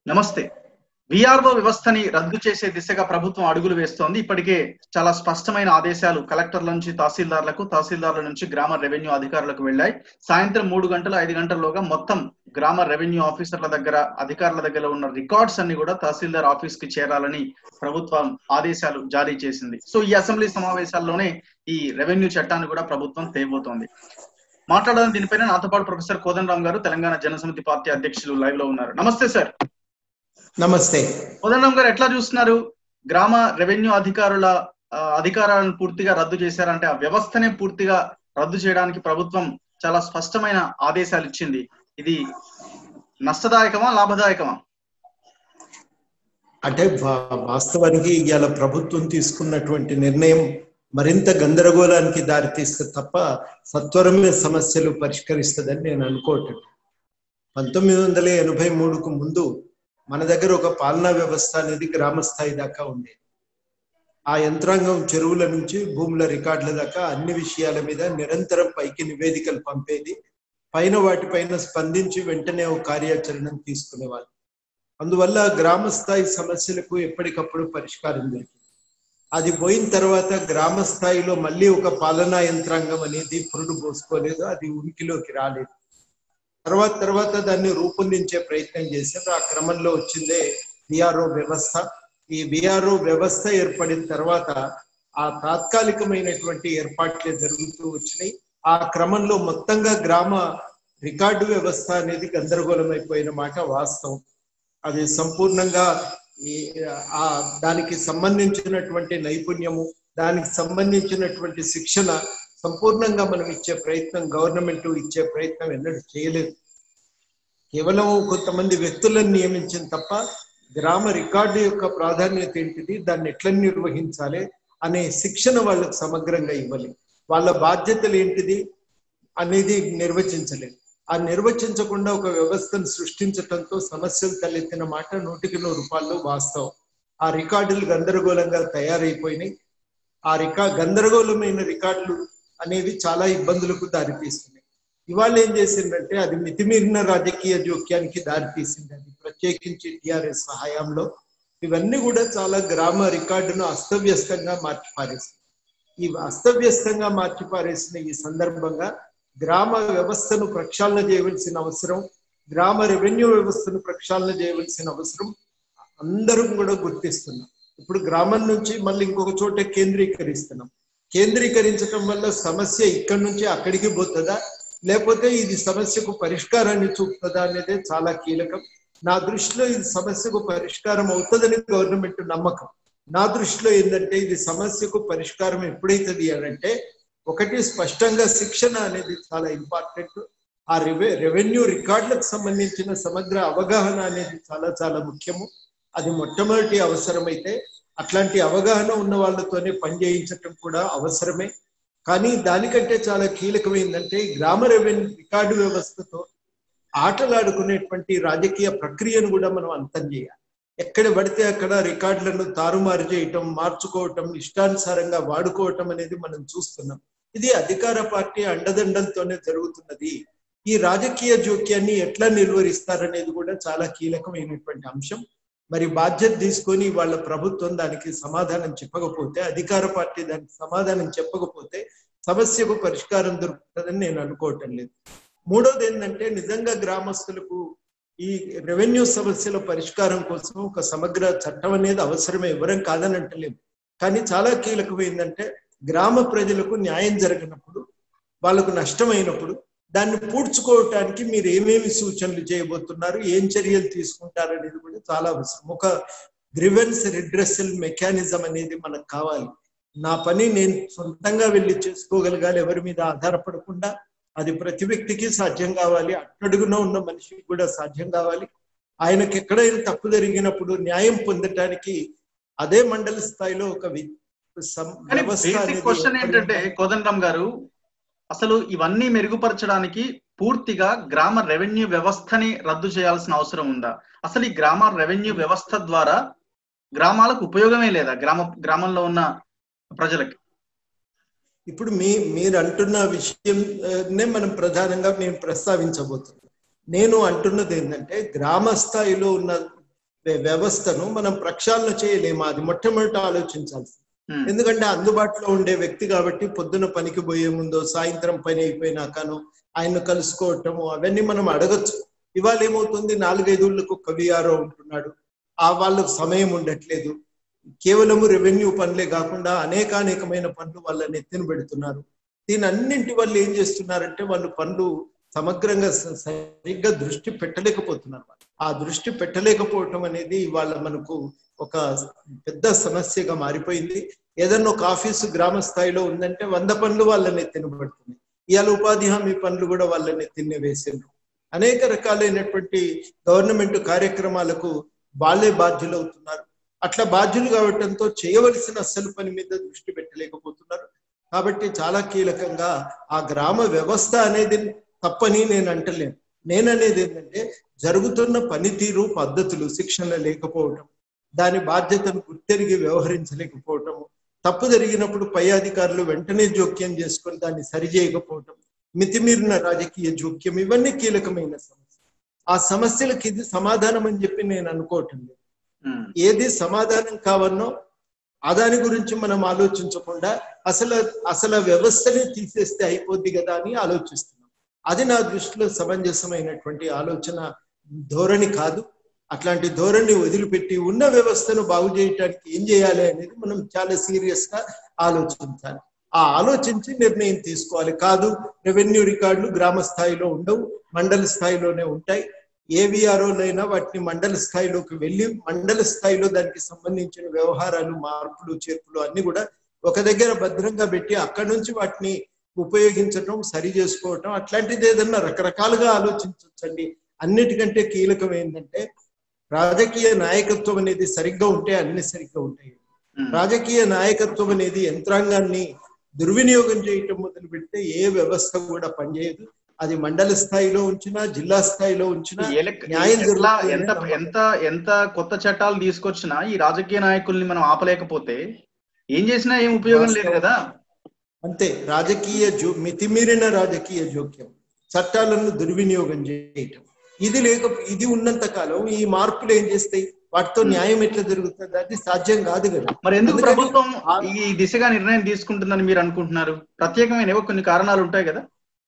నమస్తే విఆర్ఓ వ్యవస్థని రద్దు చేసే దిశగా ప్రభుత్వం అడుగులు వేస్తోంది ఇప్పటికే చాలా స్పష్టమైన ఆదేశాలు కలెక్టర్ల నుంచి తహసీల్దార్లకు తహసీల్దార్ల నుంచి గ్రామ రెవెన్యూ అధికారులకు వెళ్ళాయి సాయంత్రం మూడు గంటల ఐదు గంటల్లోగా మొత్తం గ్రామ రెవెన్యూ ఆఫీసర్ల దగ్గర అధికారుల దగ్గర ఉన్న రికార్డ్స్ అన్ని కూడా తహసీల్దార్ ఆఫీస్ కి చేరాలని ప్రభుత్వం ఆదేశాలు జారీ చేసింది సో ఈ అసెంబ్లీ సమావేశాల్లోనే ఈ రెవెన్యూ చట్టాన్ని కూడా ప్రభుత్వం తేబోతోంది మాట్లాడడానికి దీనిపైన నాతో పాటు ప్రొఫెసర్ కోదండరామ్ గారు తెలంగాణ జనసమితి పార్టీ అధ్యక్షులు లైవ్ లో ఉన్నారు నమస్తే సార్ నమస్తే కోదండరామ్ గారు ఎట్లా చూస్తున్నారు గ్రామ రెవెన్యూ అధికారుల ఆ, అధికారాలను పూర్తిగా రద్దు చేశారంటే ఆ వ్యవస్థనే పూర్తిగా రద్దు చేయడానికి ప్రభుత్వం చాలా స్పష్టమైన ఆదేశాలు ఇచ్చింది ఇది నష్టదాయకమా లాభదాయకమా అంటే వా- వాస్తవానికి ఇవాళ ప్రభుత్వం తీసుకున్నటువంటి నిర్ణయం మరింత గందరగోళానికి దారితీస్తే తప్ప సత్వరమే సమస్యలు పరిష్కరిస్తుందని నేను అనుకోవటం పంతొమ్మిది వందల ఎనభై మూడుకు ముందు మన దగ్గర ఒక పాలనా వ్యవస్థ అనేది గ్రామ స్థాయి దాకా ఉండేది ఆ యంత్రాంగం చెరువుల నుంచి భూముల రికార్డుల దాకా అన్ని విషయాల మీద నిరంతరం పైకి నివేదికలు పంపేది పైన వాటిపైన స్పందించి వెంటనే ఒక కార్యాచరణను తీసుకునేవాళ్ళు అందువల్ల గ్రామ స్థాయి సమస్యలకు ఎప్పటికప్పుడు పరిష్కారం దొరికింది అది పోయిన తర్వాత గ్రామ స్థాయిలో మళ్ళీ ఒక పాలనా యంత్రాంగం అనేది పురుడు పోసుకోలేదు అది ఉనికిలోకి రాలేదు తర్వాత తర్వాత దాన్ని రూపొందించే ప్రయత్నం చేశారు ఆ క్రమంలో వచ్చిందే విఆర్ఓ వ్యవస్థ ఈ విఆర్ఓ వ్యవస్థ ఏర్పడిన తర్వాత ఆ తాత్కాలికమైనటువంటి ఏర్పాట్లే జరుగుతూ వచ్చినాయి ఆ క్రమంలో మొత్తంగా గ్రామ రికార్డు వ్యవస్థ అనేది గందరగోళమైపోయిన మాట వాస్తవం అది సంపూర్ణంగా ఈ ఆ దానికి సంబంధించినటువంటి నైపుణ్యము దానికి సంబంధించినటువంటి శిక్షణ సంపూర్ణంగా మనం ఇచ్చే ప్రయత్నం గవర్నమెంట్ ఇచ్చే ప్రయత్నం ఎన్నడూ చేయలేదు కేవలం కొంతమంది వ్యక్తులను నియమించిన తప్ప గ్రామ రికార్డు యొక్క ప్రాధాన్యత ఏంటిది దాన్ని ఎట్లా నిర్వహించాలి అనే శిక్షణ వాళ్ళకు సమగ్రంగా ఇవ్వాలి వాళ్ళ బాధ్యతలు ఏంటిది అనేది నిర్వచించలేదు ఆ నిర్వచించకుండా ఒక వ్యవస్థను సృష్టించటంతో సమస్యలు తలెత్తిన మాట నూటికి నూరు రూపాయలు వాస్తవం ఆ రికార్డులు గందరగోళంగా తయారైపోయినాయి ఆ రికా గందరగోళమైన రికార్డులు అనేవి చాలా ఇబ్బందులకు దారితీస్తున్నాయి ఇవాళ ఏం చేసిందంటే అది మితిమీరిన రాజకీయ జోక్యానికి దారితీసింది అది ప్రత్యేకించి టిఆర్ఎస్ సహాయంలో ఇవన్నీ కూడా చాలా గ్రామ రికార్డును అస్తవ్యస్తంగా మార్చి పారేసింది ఈ అస్తవ్యస్తంగా మార్చి పారేసిన ఈ సందర్భంగా గ్రామ వ్యవస్థను ప్రక్షాళన చేయవలసిన అవసరం గ్రామ రెవెన్యూ వ్యవస్థను ప్రక్షాళన చేయవలసిన అవసరం అందరం కూడా గుర్తిస్తున్నాం ఇప్పుడు గ్రామం నుంచి మళ్ళీ ఇంకొక చోట కేంద్రీకరిస్తున్నాం కేంద్రీకరించడం వల్ల సమస్య ఇక్కడి నుంచి అక్కడికి పోతుందా లేకపోతే ఇది సమస్యకు పరిష్కారాన్ని చూపుతుందా అనేది చాలా కీలకం నా దృష్టిలో ఇది సమస్యకు పరిష్కారం అవుతుందని గవర్నమెంట్ నమ్మకం నా దృష్టిలో ఏంటంటే ఇది సమస్యకు పరిష్కారం ఎప్పుడైతుంది అని అంటే ఒకటి స్పష్టంగా శిక్షణ అనేది చాలా ఇంపార్టెంట్ ఆ రెవె రెవెన్యూ రికార్డులకు సంబంధించిన సమగ్ర అవగాహన అనేది చాలా చాలా ముఖ్యము అది మొట్టమొదటి అవసరమైతే అట్లాంటి అవగాహన ఉన్న వాళ్ళతోనే పనిచేయించటం కూడా అవసరమే కానీ దానికంటే చాలా కీలకమైందంటే ఈ గ్రామ రెవెన్యూ రికార్డు వ్యవస్థతో ఆటలాడుకునేటువంటి రాజకీయ ప్రక్రియను కూడా మనం అంతం చేయాలి ఎక్కడ పడితే అక్కడ రికార్డులను తారుమారు చేయటం మార్చుకోవటం ఇష్టానుసారంగా వాడుకోవటం అనేది మనం చూస్తున్నాం ఇది అధికార పార్టీ అండదండలతోనే జరుగుతున్నది ఈ రాజకీయ జోక్యాన్ని ఎట్లా నిర్వహిస్తారనేది కూడా చాలా కీలకమైనటువంటి అంశం మరి బాధ్యత తీసుకొని వాళ్ళ ప్రభుత్వం దానికి సమాధానం చెప్పకపోతే అధికార పార్టీ దానికి సమాధానం చెప్పకపోతే సమస్యకు పరిష్కారం దొరుకుతుందని నేను అనుకోవటం లేదు మూడోది ఏంటంటే నిజంగా గ్రామస్తులకు ఈ రెవెన్యూ సమస్యల పరిష్కారం కోసం ఒక సమగ్ర చట్టం అనేది అవసరమే ఎవరం కాదని అంటలేము కానీ చాలా కీలకమైందంటే గ్రామ ప్రజలకు న్యాయం జరగనప్పుడు వాళ్ళకు నష్టమైనప్పుడు దాన్ని పూడ్చుకోవటానికి మీరు ఏమేమి సూచనలు చేయబోతున్నారు ఏం చర్యలు తీసుకుంటారు అనేది కూడా చాలా అవసరం ఒక గ్రివెన్స్ రిడ్రెసల్ మెకానిజం అనేది మనకు కావాలి నా పని నేను సొంతంగా వెళ్ళి చేసుకోగలగాలి ఎవరి మీద ఆధారపడకుండా అది ప్రతి వ్యక్తికి సాధ్యం కావాలి అట్టడుగున ఉన్న మనిషికి కూడా సాధ్యం కావాలి ఆయనకి ఎక్కడైనా తప్పు జరిగినప్పుడు న్యాయం పొందటానికి అదే మండల స్థాయిలో ఒక వి- సం- కానీ వ్యవస్థ బేసిక్ అనేది క్వశ్చన్ ఏర్పడి ఏంటంటే కోదండరామ్ గారు అసలు ఇవన్నీ మెరుగుపరచడానికి పూర్తిగా గ్రామ రెవెన్యూ వ్యవస్థని రద్దు చేయాల్సిన అవసరం ఉందా అసలు ఈ గ్రామ రెవెన్యూ వ్యవస్థ ద్వారా గ్రామాలకు ఉపయోగమే లేదా గ్రామ గ్రామంలో ఉన్న ప్రజలకి ఇప్పుడు మీ మీరు అంటున్న విషయంనే మనం ప్రధానంగా మేము ప్రస్తావించబోతున్నాం నేను అంటున్నది ఏంటంటే గ్రామ స్థాయిలో ఉన్న వ్య- వ్యవస్థను మనం ప్రక్షాళన చేయలేము అది మొట్టమొదట ఆలోచించాల్సింది ఉమ్, ఎందుకంటే అందుబాటులో ఉండే వ్యక్తి కాబట్టి పొద్దున పనికి పోయే ముందో సాయంత్రం పని అయిపోయినాకను ఆయన్ను కలుసుకోవటము అవన్నీ మనం అడగచ్చు ఇవాళ ఏమవుతుంది నాలుగైదుళ్లకు కవియారో ఉంటున్నాడు ఆ వాళ్ళకు సమయం ఉండట్లేదు కేవలము రెవెన్యూ పనులే కాకుండా అనేకానేకమైన పనులు వాళ్ళ నెత్తిన పెడుతున్నారు దీని అన్నింటి వల్ల ఏం చేస్తున్నారంటే వాళ్ళు పనులు సమగ్రంగా స- సరిగ్గా దృష్టి పెట్టలేకపోతున్నారు వాళ్ళు. ఆ దృష్టి పెట్టలేకపోవటం అనేది ఇవాళ మనకు ఒక పెద్ద సమస్యగా మారిపోయింది ఏదన్నా ఒక ఆఫీసు గ్రామ స్థాయిలో ఉందంటే వంద పనులు వాళ్ళని తినబడుతున్నాయి ఇవాళ ఉపాధి హామీ పనులు కూడా వాళ్ళని తిన్న వేసిండ్రు అనేక రకాలైనటువంటి గవర్నమెంట్ కార్యక్రమాలకు వాళ్ళే బాధ్యులు అవుతున్నారు అట్లా బాధ్యులు కావటంతో చేయవలసిన అసలు పని మీద దృష్టి పెట్టలేకపోతున్నారు కాబట్టి చాలా కీలకంగా ఆ గ్రామ వ్యవస్థ అనేది తప్పని నేను అంటలేను నేననేది ఏంటంటే జరుగుతున్న పనితీరు పద్ధతులు శిక్షణ లేకపోవటం దాని బాధ్యతను గుర్తెరిగి వ్యవహరించలేకపోవటము తప్పు జరిగినప్పుడు పై అధికారులు వెంటనే జోక్యం చేసుకొని దాన్ని సరిచేయకపోవటం మితిమీరిన రాజకీయ జోక్యం ఇవన్నీ కీలకమైన సమస్య ఆ సమస్యలకు ఇది సమాధానం అని చెప్పి నేను అనుకోవటం లేదు ఉమ్, ఏది సమాధానం కావన్నో ఆ దాని గురించి మనం ఆలోచించకుండా అసలు అసలు ఆ వ్యవస్థని తీసేస్తే అయిపోద్ది కదా అని ఆలోచిస్తున్నాం అది నా దృష్టిలో సమంజసమైనటువంటి ఆలోచన ధోరణి కాదు అట్లాంటి ధోరణి వదిలిపెట్టి ఉన్న వ్యవస్థను బాగు చేయటానికి ఏం చేయాలి అనేది మనం చాలా సీరియస్ గా ఆలోచించాలి ఆ ఆలోచించి నిర్ణయం తీసుకోవాలి కాదు రెవెన్యూ రికార్డులు గ్రామ స్థాయిలో ఉండవు మండల స్థాయిలోనే ఉంటాయి ఏవిఆర్ఓలైనా వాటిని మండల స్థాయిలోకి వెళ్ళి మండల స్థాయిలో దానికి సంబంధించిన వ్యవహారాలు మార్పులు చేర్పులు అన్ని కూడా ఒక దగ్గర భద్రంగా పెట్టి అక్కడి నుంచి వాటిని ఉపయోగించటం సరి చేసుకోవటం అట్లాంటిది ఏదన్నా రకరకాలుగా ఆలోచించవచ్చండి అన్నిటికంటే కీలకం ఏంటంటే రాజకీయ నాయకత్వం అనేది సరిగ్గా ఉంటే అన్ని సరిగ్గా ఉంటాయి ఉమ్. రాజకీయ నాయకత్వం అనేది యంత్రాంగాన్ని దుర్వినియోగం చేయటం మొదలు పెడితే ఏ వ్యవస్థ కూడా పనిచేయదు అది మండల స్థాయిలో ఉంచినా జిల్లా స్థాయిలో ఉంచినా ఏ లెక్క- న్యాయం ఎట్లా జరుగుతుంది ఎంత అని ఎంత ఎంత కొత్త చట్టాలు తీసుకొచ్చినా ఈ రాజకీయ నాయకుల్ని మనం ఆపలేకపోతే ఏం చేసినా ఏం ఉపయోగం లేదు కదా అంతే రాజకీయ జో మితిమీరిన రాజకీయ జోక్యం చట్టాలను దుర్వినియోగం చేయటం ఇది లేక ఇది ఉన్నంత కాలం ఈ మార్పులు ఏం చేస్తాయి వాటితో న్యాయం ఎట్లా జరుగుతుంది అది సాధ్యం కాదు కదా మరి ఎందుకు అందుకని ప్రభుత్వం ఆ- ఈ దిశగా నిర్ణయం తీసుకుంటుందని మీరు అనుకుంటున్నారు ప్రత్యేకమైన ఏవో కొన్ని కారణాలు ఉంటాయి కదా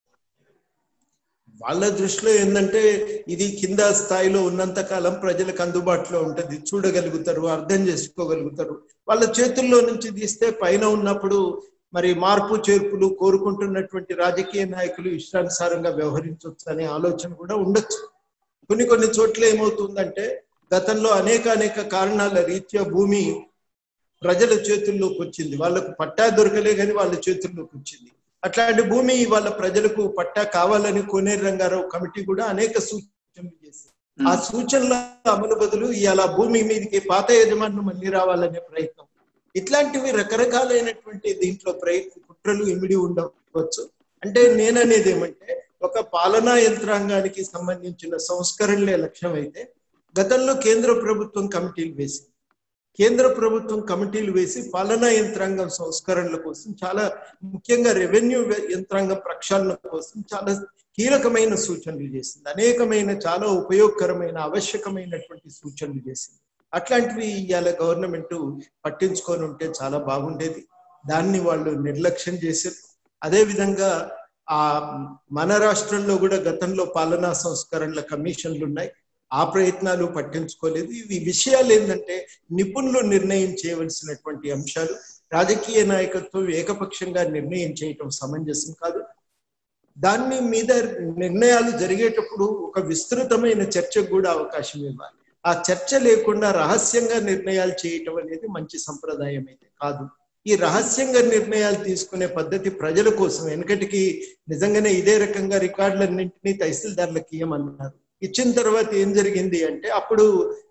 వాళ్ళ దృష్టిలో ఏంటంటే ఇది కింద స్థాయిలో ఉన్నంత కాలం ప్రజలకు అందుబాటులో ఉంటది చూడగలుగుతారు అర్థం చేసుకోగలుగుతారు వాళ్ళ చేతుల్లో నుంచి తీస్తే పైన ఉన్నప్పుడు మరి మార్పు చేర్పులు కోరుకుంటున్నటువంటి రాజకీయ నాయకులు ఇష్టానుసారంగా వ్యవహరించవచ్చు అనే ఆలోచన కూడా ఉండొచ్చు కొన్ని కొన్ని చోట్ల ఏమవుతుందంటే గతంలో అనేక అనేక కారణాల రీత్యా భూమి ప్రజల చేతుల్లోకి వచ్చింది వాళ్ళకు పట్టా దొరకలే కానీ వాళ్ళ చేతుల్లోకి వచ్చింది అట్లాంటి భూమి వాళ్ళ ప్రజలకు పట్టా కావాలని కోనేరు రంగారావు కమిటీ కూడా అనేక సూచనలు చేసింది ఆ సూచనల అమలు బదులు ఇవాళ భూమి మీదకి పాత యజమానులు మళ్ళీ రావాలనే ప్రయత్నం ఇట్లాంటివి రకరకాలైనటువంటి దీంట్లో ప్రయత్న కుట్రలు ఇమిడి ఉండవచ్చు అంటే నేననేది ఏమంటే ఒక పాలనా యంత్రాంగానికి సంబంధించిన సంస్కరణలే లక్ష్యం అయితే గతంలో కేంద్ర ప్రభుత్వం కమిటీలు వేసింది కేంద్ర ప్రభుత్వం కమిటీలు వేసి పాలనా యంత్రాంగం సంస్కరణల కోసం చాలా ముఖ్యంగా రెవెన్యూ యంత్రాంగం ప్రక్షాళన కోసం చాలా కీలకమైన సూచనలు చేసింది అనేకమైన చాలా ఉపయోగకరమైన ఆవశ్యకమైనటువంటి సూచనలు చేసింది అట్లాంటివి ఇవాళ గవర్నమెంట్ పట్టించుకొని ఉంటే చాలా బాగుండేది దాన్ని వాళ్ళు నిర్లక్ష్యం చేశారు అదే విధంగా ఆ మన రాష్ట్రంలో కూడా గతంలో పాలనా సంస్కరణల కమిషన్లు ఉన్నాయి ఆ ప్రయత్నాలు పట్టించుకోలేదు ఇవి విషయాలు ఏంటంటే నిపుణులు నిర్ణయం చేయవలసినటువంటి అంశాలు రాజకీయ నాయకత్వం ఏకపక్షంగా నిర్ణయం చేయటం సమంజసం కాదు దాన్ని మీద నిర్ణయాలు జరిగేటప్పుడు ఒక విస్తృతమైన చర్చకు కూడా అవకాశం ఇవ్వాలి ఆ చర్చ లేకుండా రహస్యంగా నిర్ణయాలు చేయటం అనేది మంచి సంప్రదాయం అయితే కాదు ఈ రహస్యంగా నిర్ణయాలు తీసుకునే పద్ధతి ప్రజల కోసం వెనకటికి నిజంగానే ఇదే రకంగా రికార్డులన్నింటినీ తహసీల్దార్లకు ఇవ్వమన్నారు ఇచ్చిన తర్వాత ఏం జరిగింది అంటే అప్పుడు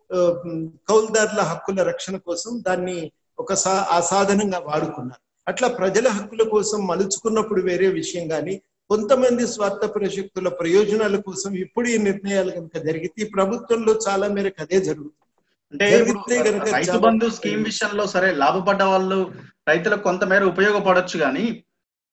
కౌలుదారుల హక్కుల రక్షణ కోసం దాన్ని ఒక సా ఆ సాధనంగా వాడుకున్నారు అట్లా ప్రజల హక్కుల కోసం మలుచుకున్నప్పుడు వేరే విషయం కానీ కొంతమంది స్వార్థ ప్రశక్తుల ప్రయోజనాల కోసం ఇప్పుడు ఈ నిర్ణయాలు కనుక జరిగితే ఈ ప్రభుత్వంలో చాలా మేరకు అదే జరుగుతుంది అంటే ఇప్పుడు రైతు బంధు స్కీమ్ విషయంలో సరే లాభపడ్డ వాళ్ళు రైతులకు కొంతమేర ఉపయోగపడొచ్చు కానీ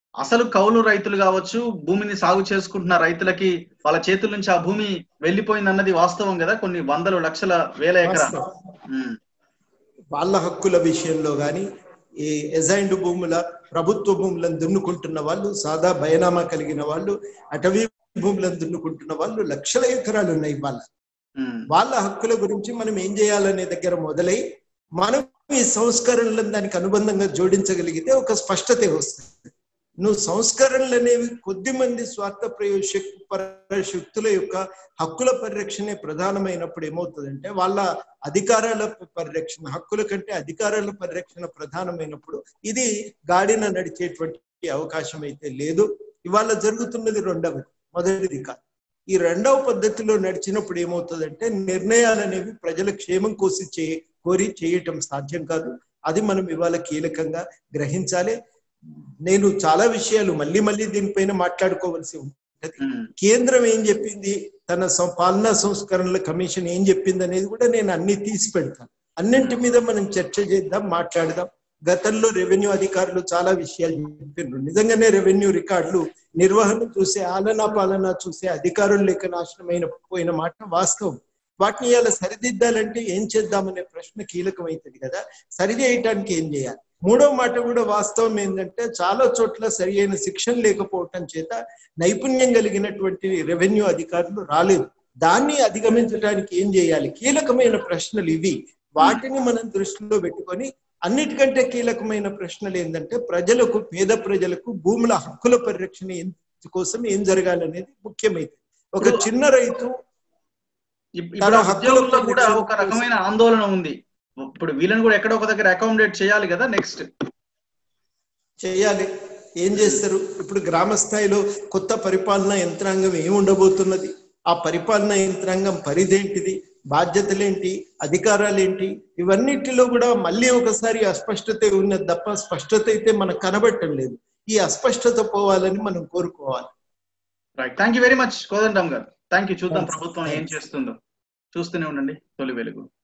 అసలు కౌలు రైతులు కావచ్చు భూమిని సాగు చేసుకుంటున్న రైతులకి వాళ్ళ చేతుల నుంచి ఆ భూమి వెళ్ళిపోయింది అన్నది వాస్తవం కదా కొన్ని వందలు లక్షల వేల ఎకరా వాస్తవం. ఉమ్, వాళ్ళ హక్కుల విషయంలో గాని ఈ ఎజైండ్ భూముల ప్రభుత్వ భూములను దున్నుకుంటున్న వాళ్ళు సాదా బయనామా కలిగిన వాళ్ళు అటవీ భూములను దున్నుకుంటున్న వాళ్ళు లక్షల ఎకరాలు ఉన్నాయి వాళ్ళ ఉమ్, వాళ్ళ హక్కుల గురించి మనం ఏం చేయాలనే దగ్గర మొదలై మనం ఈ సంస్కరణలను దానికి అనుబంధంగా జోడించగలిగితే ఒక స్పష్టత వస్తుంది నువ్వు సంస్కరణలు అనేవి కొద్ది మంది స్వార్థ ప్రయోజ శక్తుల యొక్క హక్కుల పరిరక్షణే ప్రధానమైనప్పుడు ఏమవుతుందంటే వాళ్ళ అధికారాల పరిరక్షణ హక్కుల కంటే అధికారాల పరిరక్షణ ప్రధానమైనప్పుడు ఇది గాడిన నడిచేటువంటి అవకాశం అయితే లేదు ఇవాళ జరుగుతున్నది రెండవది మొదటిది కాదు ఈ రెండవ పద్ధతిలో నడిచినప్పుడు ఏమవుతుందంటే నిర్ణయాలు అనేవి ప్రజల క్షేమం కోసి చే కోరి చేయటం సాధ్యం కాదు అది మనం ఇవాళ కీలకంగా గ్రహించాలి నేను చాలా విషయాలు మళ్ళీ మళ్ళీ దీనిపైన మాట్లాడుకోవాల్సి ఉంటుంది ఉమ్, కేంద్రం ఏం చెప్పింది తన సం- పాలనా సంస్కరణల కమిషన్ ఏం చెప్పింది అనేది కూడా నేను అన్ని తీసి పెడతాను అన్నింటి మీద మనం చర్చ చేద్దాం మాట్లాడదాం గతంలో రెవెన్యూ అధికారులు చాలా విషయాలు చెప్పిండ్రు నిజంగానే రెవెన్యూ రికార్డులు నిర్వహణ చూసే ఆలనా పాలన చూసే అధికారులు లేక నాశనమైన పోయిన మాట వాస్తవం వాటిని ఇలా సరిదిద్దాలంటే ఏం చేద్దామనే ప్రశ్న కీలకమైతుంది కదా సరిచేయటానికి ఏం చేయాలి మూడో మాట కూడా వాస్తవం ఏంటంటే చాలా చోట్ల సరి అయిన శిక్షణ లేకపోవటం చేత నైపుణ్యం కలిగినటువంటి రెవెన్యూ అధికారులు రాలేదు దాన్ని అధిగమించడానికి ఏం చేయాలి కీలకమైన ప్రశ్నలు ఇవి వాటిని మనం దృష్టిలో పెట్టుకొని అన్నిటికంటే కీలకమైన ప్రశ్నలు ఏంటంటే ప్రజలకు పేద ప్రజలకు భూముల హక్కుల పరిరక్షణ ఏం- కోసం ఏం జరగాలనేది ముఖ్యమైనది ఒక చిన్న రైతు ఇప్- తన ఇప్పుడు హక్కుల ఉద్యోగుల్లో కూడా పరిరక్షణ ఒక రకమైన ఆందోళన ఉంది ఇప్పుడు వీళ్ళని కూడా ఎక్కడో ఒక దగ్గర అకామిడేట్ చేయాలి కదా నెక్స్ట్ చేయాలి ఏం చేస్తారు ఇప్పుడు గ్రామ స్థాయిలో కొత్త పరిపాలనా యంత్రాంగం ఏమి ఉండబోతున్నది ఆ పరిపాలనా యంత్రాంగం పరిధేంటిది బాధ్యతలేంటి అధికారాలేంటి ఇవన్నిటిలో కూడా మళ్ళీ ఒకసారి అస్పష్టత ఉన్నది తప్ప స్పష్టత అయితే మనకు కనబడటం లేదు ఈ అస్పష్టత పోవాలని మనం కోరుకోవాలి right thank you very much Kodandam గారు థ్యాంక్ యూ చూద్దాం Thanks. ప్రభుత్వం ఏం Thanks. చేస్తుందో చూస్తూనే ఉండండి తొలి వెలుగు